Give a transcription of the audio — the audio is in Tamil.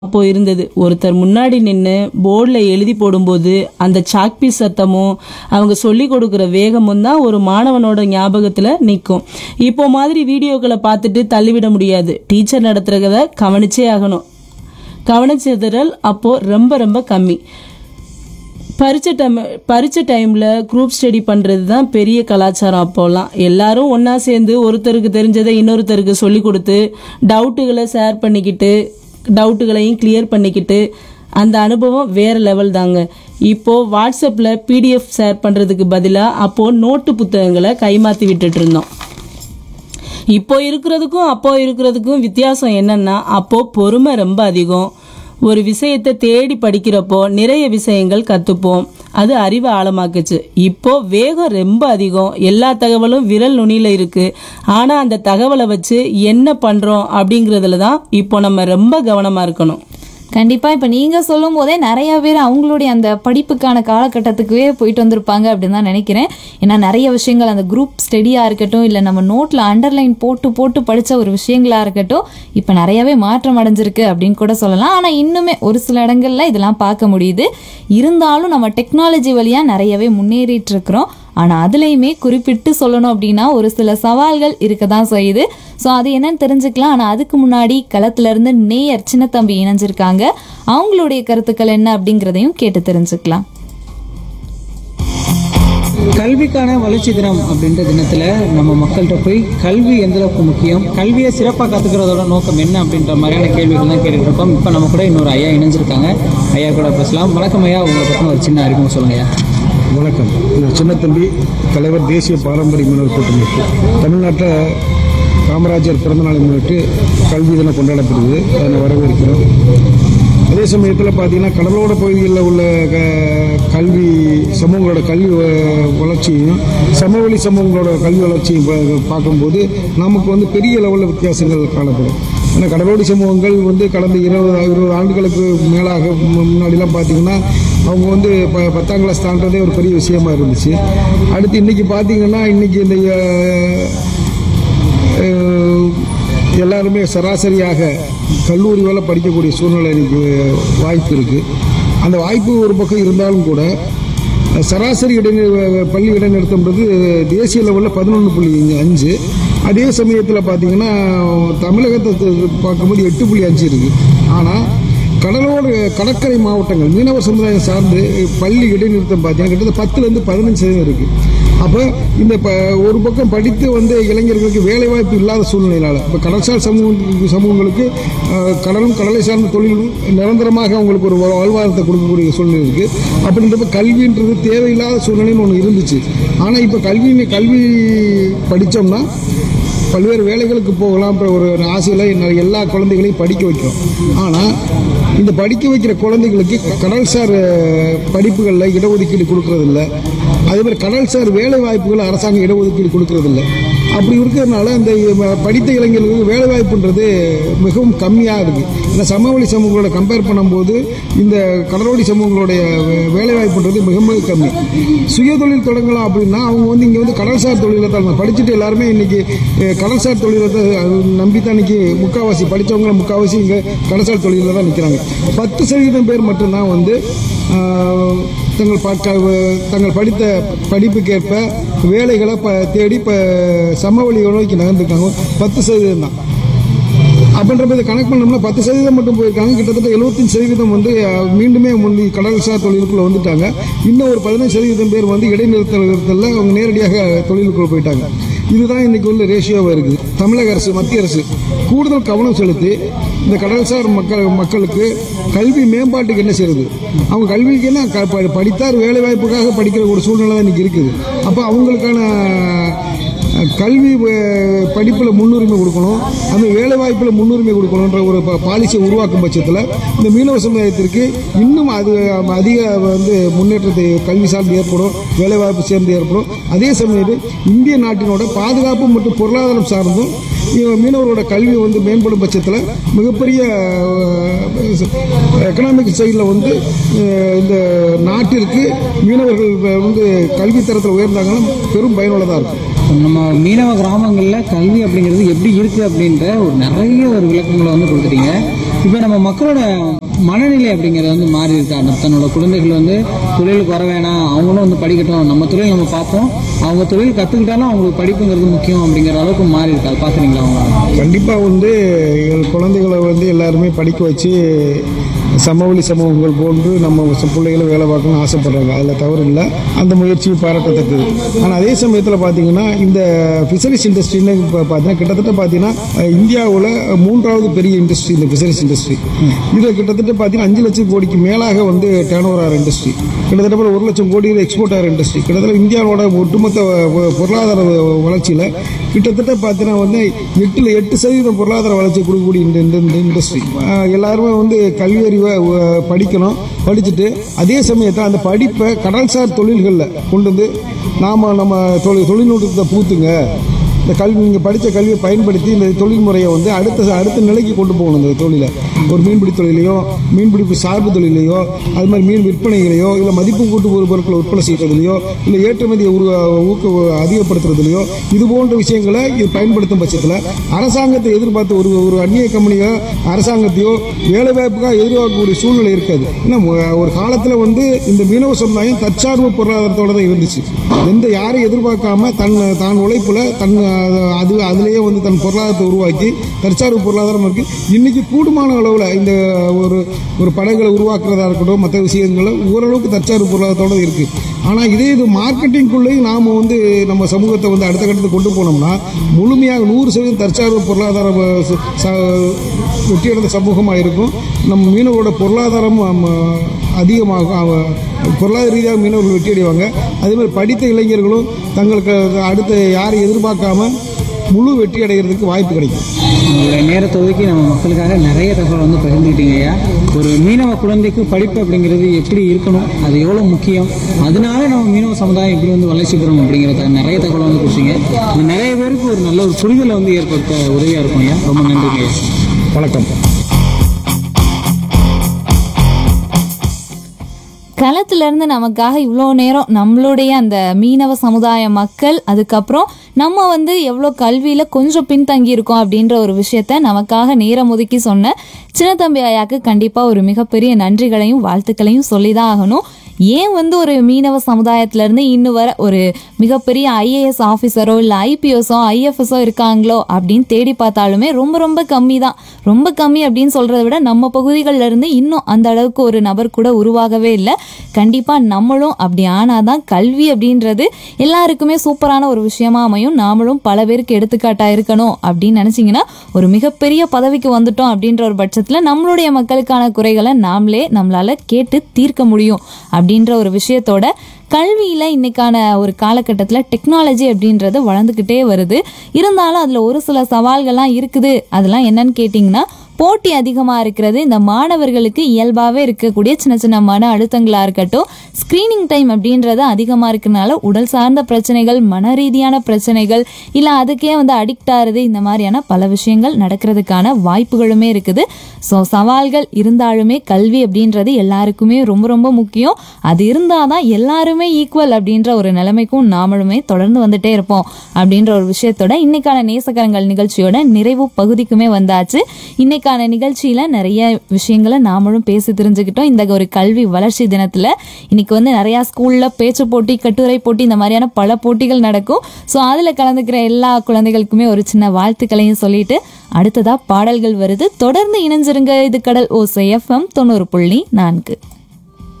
அப்போ இருந்தது ஒருத்தர் முன்னாடி நின்று போர்டில் எழுதி போடும்போது அந்த சாக்பீஸ் சத்தமும் அவங்க சொல்லி கொடுக்குற வேகமும் தான் ஒரு மாணவனோட ஞாபகத்தில் நிற்கும் இப்போ மாதிரி வீடியோக்களை பார்த்துட்டு தள்ளிவிட முடியாது டீச்சர் நடத்துகிறத கவனிச்சே ஆகணும் கவனிச்சிதறல் அப்போ ரொம்ப ரொம்ப கம்மி பரீட்சை டைம் பரீட்சை டைமில் குரூப் ஸ்டடி பண்ணுறது தான் பெரிய கலாச்சாரம் அப்போல்லாம் எல்லாரும் ஒன்றா சேர்ந்து ஒருத்தருக்கு தெரிஞ்சதை இன்னொருத்தருக்கு சொல்லி கொடுத்து டவுட்டுகளை ஷேர் பண்ணிக்கிட்டு டவுட்டுகளையும் கிளியர் பண்ணிக்கிட்டு அந்த அனுபவம் வேறு லெவல் தாங்க இப்போது வாட்ஸ்அப்பில் பிடிஎஃப் ஷேர் பண்ணுறதுக்கு பதிலாக அப்போது நோட்டு புத்தகங்களை கைமாற்றி விட்டுட்டு இருந்தோம் இப்போ இருக்கிறதுக்கும் அப்போ இருக்கிறதுக்கும் வித்தியாசம் என்னன்னா அப்போ பொறுமை ரொம்ப அதிகம் ஒரு விஷயத்தை தேடி படிக்கிறப்போ நிறைய விஷயங்கள் கற்றுப்போம் அது அறிவை ஆழமாக்குச்சு இப்போ வேகம் ரொம்ப அதிகம் எல்லா தகவலும் விரல் நுனியில் இருக்கு ஆனால் அந்த தகவலை வச்சு என்ன பண்ணுறோம் அப்படிங்கிறதுல தான் இப்போ நம்ம ரொம்ப கவனமாக இருக்கணும் கண்டிப்பா இப்ப நீங்க சொல்லும் போதே நிறைய பேர் அவங்களுடைய அந்த படிப்புக்கான காலகட்டத்துக்குவே போயிட்டு வந்திருப்பாங்க அப்படின்னு தான் நினைக்கிறேன் ஏன்னா நிறைய விஷயங்கள் அந்த குரூப் ஸ்டடியா இருக்கட்டும் இல்ல நம்ம நோட்ல அண்டர்லைன் போட்டு போட்டு படிச்ச ஒரு விஷயங்களா இருக்கட்டும் இப்ப நிறையவே மாற்றம் அடைஞ்சிருக்கு அப்படின்னு கூட சொல்லலாம் ஆனா இன்னுமே ஒரு சில இடங்கள்ல இதெல்லாம் பார்க்க முடியுது இருந்தாலும் நம்ம டெக்னாலஜி வழியா நிறையவே முன்னேறிட்டு இருக்கிறோம் ஆனா அதுலயுமே குறிப்பிட்டு சொல்லணும் அப்படின்னா ஒரு சில சவால்கள் இருக்க தான் செய்யுது ஸோ அது என்னன்னு தெரிஞ்சுக்கலாம் ஆனா அதுக்கு முன்னாடி களத்துல இருந்து நேயர் சின்னத்தம்பி இணைஞ்சிருக்காங்க அவங்களுடைய கருத்துக்கள் என்ன அப்படிங்கிறதையும் கேட்டு தெரிஞ்சுக்கலாம் கல்விக்கான வளர்ச்சி தினம் அப்படின்ற தினத்தில் நம்ம மக்கள்கிட்ட போய் கல்வி எந்த அளவுக்கு முக்கியம் கல்வியை சிறப்பாக கற்றுக்கிறதோட நோக்கம் என்ன அப்படின்ற மாதிரியான கேள்விகள் தான் கேட்டுட்டு இருக்கோம் இப்போ நம்ம கூட இன்னொரு ஐயா இணைஞ்சிருக்காங்க ஐயா கூட பேசலாம் வணக்கம் ஐயா உங்களை பற்றின ஒரு சின்ன அறிமுகம் சொல்லுங்க ஐயா வணக்கம் நான் சின்னத்தம்பி தலைவர் தேசிய பாரம்பரிய மீனவர் கூட்டமைப்பு தமிழ்நாட்டில் காமராஜர் பிறந்தநாளை முன்னிட்டு கல்வி தினம் கொண்டாடப்படுது அதை வரவேற்கிறோம் அதே சமயத்தில் பார்த்தீங்கன்னா கடலோர பகுதிகளில் உள்ள க- கல்வி சமூகங்களோட கல்வி வ- வளர்ச்சியும் சமவெளி சமூகங்களோட கல்வி வளர்ச்சியும் பா- பார்க்கும்போது நமக்கு வந்து பெரிய லெவலில் வித்தியாசங்கள் காணப்படும் ஏன்னா கடலோடி சமூகங்கள் வந்து கடந்த இருபது இருபது ஆண்டுகளுக்கு மேலாக மு- முன்னாடிலாம் பார்த்தீங்கன்னா அவங்க வந்து ப பத்தாம் கிளாஸ் தாண்டதே ஒரு பெரிய விஷயமா இருந்துச்சு அடுத்து இன்னைக்கு பார்த்தீங்கன்னா இன்னைக்கு இந்த அஹ், அஹ், எல்லாருமே சராசரியாக கல்லூரி வேலை படிக்கக்கூடிய சூழ்நிலை இன்னைக்கு வாய்ப்பு இருக்குது அந்த வாய்ப்பு ஒரு பக்கம் இருந்தாலும் கூட சராசரி இடை பள்ளி இடைநிறுத்தம்ன்றது தேசிய லெவலில் பதினொன்று புள்ளி அஞ்சு அதே சமயத்தில் பார்த்தீங்கன்னா தமிழகத்தை து- பார்க்கும்போது எட்டு புள்ளி அஞ்சு இருக்குது ஆனால் கடலோடு கடற்கரை மாவட்டங்கள் மீனவர் சமுதாயம் சார்ந்து பள்ளி இடைநிறுத்தம் பார்த்தீங்கன்னா கிட்டத்தட்ட பத்துலேருந்து பதினஞ்சு சதவீதம் இருக்குது அப்போ இந்த ப ஒரு பக்கம் படித்து வந்து இளைஞர்களுக்கு வேலைவாய்ப்பு இல்லாத சூழ்நிலையினால இப்போ கடற்சார் சமூக சமூகங்களுக்கு அஹ், கடலும் கடலை சார்ந்த தொழிலும் நிரந்தரமாக அவங்களுக்கு ஒரு வாழ்வாதாரத்தை கொடுக்கக்கூடிய சூழ்நிலை இருக்குது அப்படின்றப்ப கல்வின்றது தேவையில்லாத சூழ்நிலைன்னு ஒன்று இருந்துச்சு ஆனால் இப்போ கல்வி கல்வி படித்தோம்னா பல்வேறு வேலைகளுக்கு போகலாம்ன்ற ஒரு ஆசையில் என்ன- எல்லா குழந்தைகளையும் படிக்க வைக்கிறோம் ஆனால் இந்த படிக்க வைக்கிற குழந்தைகளுக்கு க- கடல்சார் அஹ், படிப்புகளில் இடஒதுக்கீடு கொடுக்கறதில்ல அதே மாதிரி கடல்சார் வேலை வாய்ப்புகள் அரசாங்கம் இடஒதுக்கீடு கொடுக்கறதில்ல அப்படி இருக்கிறதுனால இந்த அஹ், படித்த இளைஞர்களுக்கு வேலை வாய்ப்புன்றது மிகவும் கம்மியாக இருக்குது இந்த சமவெளி சமூகங்களோட கம்பேர் பண்ணும்போது இந்த கடலோடி சமூகங்களுடைய வே- வேலை வாய்ப்புன்றது மிக மிக கம்மி சுயதொழில் தொடங்கலாம் அப்படின்னா அவங்க வந்து இங்கே வந்து கடல்சார் தொழிலை தான் படிச்சுட்டு எல்லாருமே இன்னைக்கு அஹ், கடல்சார் தொழிலை தான் நம்பி தான் இன்னைக்கு முக்காவாசி படித்தவங்க முக்காவாசி இங்கே கடல்சார் தொழிலில் தான் நிற்கிறாங்க பத்து சதவீதம் பேர் மட்டும்தான் வந்து ஆஹ், தங்கள் ப- தங்கள் படித்த படிப்புக்கேற்ப வேலைகளை ப தேடி இப்போ சமவெளி நோக்கி நகர்ந்துருக்காங்க பத்து சதவீதம் தான் அப்படின்றப்ப இதை கணக்கு பண்ணோம்னா பத்து சதவீதம் மட்டும் போயிருக்காங்க கிட்டத்தட்ட எழுபத்தஞ்சு சதவீதம் வந்து அஹ், மீண்டுமே முந்தி கடல்சார் தொழிலுக்குள்ள வந்துட்டாங்க இன்னும் ஒரு பதினஞ்சு சதவீதம் பேர் வந்து இடைநிறுத்தத்தில் அவங்க நேரடியாக தொழிலுக்குள்ள போயிட்டாங்க இதுதான் இன்னைக்கு உள்ள ரேஷியோவாக இருக்குது தமிழக அரசு மத்திய அரசு கூடுதல் கவனம் செலுத்தி இந்த கடல்சார் மக்கள் மக்களுக்கு கல்வி மேம்பாட்டுக்கு என்ன செய்யறது அவங்க கல்விக்கு என்ன க- ப- படித்தார் வேலை வாய்ப்புக்காக படிக்கிற ஒரு சூழ்நிலை தான் இன்னைக்கு இருக்குது அப்போ அவங்களுக்கான கல்வி படிப்பில் முன்னுரிமை கொடுக்கணும் அந்த வேலை வாய்ப்பில் முன்னுரிமை கொடுக்கணுன்ற ஒரு பாலிசியை உருவாக்கும் பட்சத்தில் இந்த மீனவ சமுதாயத்திற்கு இன்னும் அது அதிக வந்து முன்னேற்றத்தை கல்வி சார்ந்து ஏற்படும் வேலை வாய்ப்பு சேர்ந்து ஏற்படும் அதே சமயத்தில் இந்திய நாட்டினோட பாதுகாப்பு மற்றும் பொருளாதாரம் சார்ந்தும் இவ- மீனவரோட கல்வி வந்து மேம்படும் பட்சத்தில் மிகப்பெரிய எக்கனாமிக் சைடில் வந்து அஹ், இந்த நாட்டிற்கு மீனவர்கள் வந்து கல்வி தரத்தில் உயர்ந்தாங்கன்னா பெரும் பயனுள்ளதாக இருக்கும் நம்ம மீனவ கிராமங்களில் கல்வி அப்படிங்கிறது எப்படி இருக்குது அப்படின்ற ஒரு நிறைய ஒரு விளக்கங்களை வந்து கொடுத்துட்டீங்க இப்போ நம்ம மக்களோட மனநிலை அப்படிங்கிறது வந்து மாறி இருக்கா நம்ம தன்னோட குழந்தைகள் வந்து தொழிலுக்கு வர வேணாம் அவங்களும் வந்து படிக்கட்டும் நம்ம தொழில் நம்ம பார்ப்போம் அவங்க தொழில் கற்றுக்கிட்டாலும் அவங்களுக்கு படிப்புங்கிறது முக்கியம் அப்படிங்கிற அளவுக்கு மாறி இருக்கா அது பார்க்குறீங்களா அவங்க கண்டிப்பாக வந்து எங்கள் குழந்தைகளை வந்து எல்லாருமே படிக்க வச்சு சமவெளி சமூகங்கள் போன்று நம்ம ச- பிள்ளைகளை வேலை பார்க்கணும்னு ஆசைப்படுறாங்க அதில் தவறு இல்லை அந்த முயற்சியும் பாராட்டத்தக்கது ஆனால் அதே சமயத்தில் பார்த்தீங்கன்னா இந்த ஃபிஷரிஸ் இண்டஸ்ட்ரின்னு இப்போ பார்த்தீங்கன்னா கிட்டத்தட்ட பார்த்தீங்கன்னா இந்தியாவில் மூன்றாவது பெரிய இண்டஸ்ட்ரி இந்த ஃபிஷரிஸ் இண்டஸ்ட்ரி இது கிட்டத்தட்ட பார்த்தீங்கன்னா அஞ்சு லட்சம் கோடிக்கு மேலாக வந்து டேர்ன் ஓவர் ஆகிற இண்டஸ்ட்ரி கிட்டத்தட்ட ஒரு ஒரு லட்சம் கோடி எக்ஸ்போர்ட் ஆகிற இண்டஸ்ட்ரி கிட்டத்தட்ட இந்தியாவோட ஒட்டுமொத்த பொ- பொருளாதார வளர்ச்சியில் கிட்டத்தட்ட பார்த்தீங்கன்னா வந்து எட்டுல எட்டு சதவீதம் பொருளாதார வளர்ச்சி கொடுக்கக்கூடிய இந்த இந்த- இந்த இண்டஸ்ட்ரி எல்லாருமே வந்து கல்வி அறிவை அஹ், படிக்கணும் படிச்சுட்டு அதே சமயத்தில் அந்த படிப்பை கடல்சார் தொழில்களில் கொண்டு வந்து நாம் நம்ம தொழில் தொழில்நுட்பத்தை பூத்துங்க இந்த கல்வி நீங்கள் படித்த கல்வியை பயன்படுத்தி இந்த தொழில் முறையை வந்து அடுத்த அடுத்த நிலைக்கு கொண்டு போகணும் இந்த தொழிலை ஒரு மீன்பிடி தொழிலையோ மீன்பிடிப்பு சார்பு தொழிலையோ அது மாதிரி மீன் விற்பனைகளையோ இல்லை மதிப்பு கூட்டு பொரு- பொருட்களை விற்பனை செய்கிறதுலையோ இல்லை ஏற்றுமதியை உரு ஊக்க அதிகப்படுத்துறதுலையோ இது போன்ற விஷயங்களை இது பயன்படுத்தும் பட்சத்தில் அரசாங்கத்தை எதிர்பார்த்து ஒரு ஒரு அந்நிய கம்பெனியோ அரசாங்கத்தையோ வேலை வாய்ப்புக்காக எதிர்பார்க்கக்கூடிய சூழ்நிலை இருக்காது ஏன்னா மு- ஒரு காலத்தில் வந்து இந்த மீனவ சமுதாயம் தற்சார்பு பொருளாதாரத்தோட தான் இருந்துச்சு எந்த யாரையும் எதிர்பார்க்காம தன் தான் உழைப்புல தன் அஹ், அது அதிலேயே வந்து தன் பொருளாதாரத்தை உருவாக்கி தற்சார்பு பொருளாதாரம் இருக்கு இன்னைக்கு கூடுமான அளவில் இந்த ஒரு ஒரு படகுகளை உருவாக்குறதா இருக்கட்டும் மற்ற விஷயங்கள் ஓரளவுக்கு தற்சார்பு பொருளாதாரத்தோட இருக்கு ஆனால் இதே இது மார்க்கெட்டிங்குள்ளேயும் நாம வந்து நம்ம சமூகத்தை வந்து அடுத்த கட்டத்துக்கு கொண்டு போனோம்னா முழுமையாக நூறு சதவீதம் தற்சார்பு பொருளாதார அஹ், ச- ச- வெற்றியடைந்த சமூகமாக இருக்கும் நம்ம மீனவரோட பொருளாதாரம் ஆம், அதிகமாகும் அவ- பொருளாதார ரீதியாக மீனவர்கள் வெற்றி அடைவாங்க அதே மாதிரி படித்த இளைஞர்களும் தங்களுக்கு அடுத்த யாரையும் எதிர்பார்க்காம முழு வெற்றி அடைகிறதுக்கு வாய்ப்பு கிடைக்கும் உங்களுடைய நேரத்தை ஒதுக்கி நம்ம மக்களுக்காக நிறைய தகவல் வந்து பகிர்ந்துக்கிட்டீங்க ஐயா ஒரு மீனவ குழந்தைக்கு படிப்பு அப்படிங்கிறது எப்படி இருக்கணும் அது எவ்வளோ முக்கியம் அதனால நம்ம மீனவ சமுதாயம் எப்படி வந்து வளர்ச்சி பெறணும் அப்படிங்கிறத நிறைய தகவல் வந்து கொடுத்தீங்க இது நிறைய பேருக்கு ஒரு நல்ல ஒரு புரிதலை வந்து ஏற்படுத்த உதவியாக இருக்கும் ஐயா ரொம்ப நன்றிங்க ஐயா வணக்கம் களத்துல இருந்து நமக்காக இவ்வளோ நேரம் நம்மளுடைய அந்த மீனவ சமுதாய மக்கள் அதுக்கப்புறம் நம்ம வந்து எவ்வளோ கல்வியில கொஞ்சம் பின்தங்கி இருக்கோம் அப்படின்ற ஒரு விஷயத்த நமக்காக நேரம் ஒதுக்கி சொன்ன சின்னத்தம்பி ஐயாக்கு கண்டிப்பா ஒரு மிகப்பெரிய நன்றிகளையும் வாழ்த்துக்களையும் சொல்லிதான் ஆகணும் ஏன் வந்து ஒரு மீனவ சமுதாயத்துல இருந்து இன்னும் வர ஒரு மிகப்பெரிய ஐஏஎஸ் ஆஃபீஸரோ இல்லை ஐபிஎஸோ ஐஎஃப்எஸோ இருக்காங்களோ அப்படின்னு தேடி பார்த்தாலுமே ரொம்ப ரொம்ப கம்மி தான் ரொம்ப கம்மி அப்படின்னு சொல்றதை விட நம்ம பகுதிகளில் இருந்து இன்னும் அந்த அளவுக்கு ஒரு நபர் கூட உருவாகவே இல்லை கண்டிப்பா நம்மளும் அப்படி ஆனாதான் கல்வி அப்படின்றது எல்லாருக்குமே சூப்பரான ஒரு விஷயமா அமையும் நாமளும் பல பேருக்கு எடுத்துக்காட்டா இருக்கணும் அப்படின்னு நினைச்சீங்கன்னா ஒரு மிகப்பெரிய பதவிக்கு வந்துட்டோம் அப்படின்ற ஒரு பட்சத்துல நம்மளுடைய மக்களுக்கான குறைகளை நாமளே நம்மளால கேட்டு தீர்க்க முடியும் அப்படின்ற ஒரு விஷயத்தோட கல்வியில் இன்னைக்கான ஒரு காலகட்டத்தில் டெக்னாலஜி அப்படின்றது வளர்ந்துக்கிட்டே வருது இருந்தாலும் அதில் ஒரு சில சவால்கள்லாம் இருக்குது அதெல்லாம் என்னன்னு கேட்டிங்கன்னா போட்டி அதிகமாக இருக்கிறது இந்த மாணவர்களுக்கு இயல்பாகவே இருக்கக்கூடிய சின்ன சின்ன மன அழுத்தங்களாக இருக்கட்டும் ஸ்க்ரீனிங் டைம் அப்படின்றது அதிகமாக இருக்கனால உடல் சார்ந்த பிரச்சனைகள் மன ரீதியான பிரச்சனைகள் இல்லை அதுக்கே வந்து அடிக்ட் ஆகிறது இந்த மாதிரியான பல விஷயங்கள் நடக்கிறதுக்கான வாய்ப்புகளுமே இருக்குது ஸோ சவால்கள் இருந்தாலுமே கல்வி அப்படின்றது எல்லாருக்குமே ரொம்ப ரொம்ப முக்கியம் அது இருந்தால் தான் எல்லாருமே ஈக்குவல் அப்படின்ற ஒரு நிலைமைக்கும் நாமளுமே தொடர்ந்து வந்துட்டே இருப்போம் அப்படின்ற ஒரு விஷயத்தோட இன்னைக்கான நேசக்கரங்கள் நிகழ்ச்சியோட நிறைவு பகுதிக்குமே வந்தாச்சு இன்னைக்கான நிகழ்ச்சியில நிறைய விஷயங்களை நாமளும் பேசி தெரிஞ்சுக்கிட்டோம் இந்த ஒரு கல்வி வளர்ச்சி தினத்துல இன்னைக்கு வந்து நிறைய ஸ்கூல்ல பேச்சு போட்டி கட்டுரை போட்டி இந்த மாதிரியான பல போட்டிகள் நடக்கும் ஸோ அதுல கலந்துக்கிற எல்லா குழந்தைகளுக்குமே ஒரு சின்ன வாழ்த்துக்களையும் சொல்லிட்டு அடுத்ததா பாடல்கள் வருது தொடர்ந்து இணைஞ்சிருங்க இது கடல் ஓசை எஃப்எம் தொண்ணூறு புள்ளி நான்கு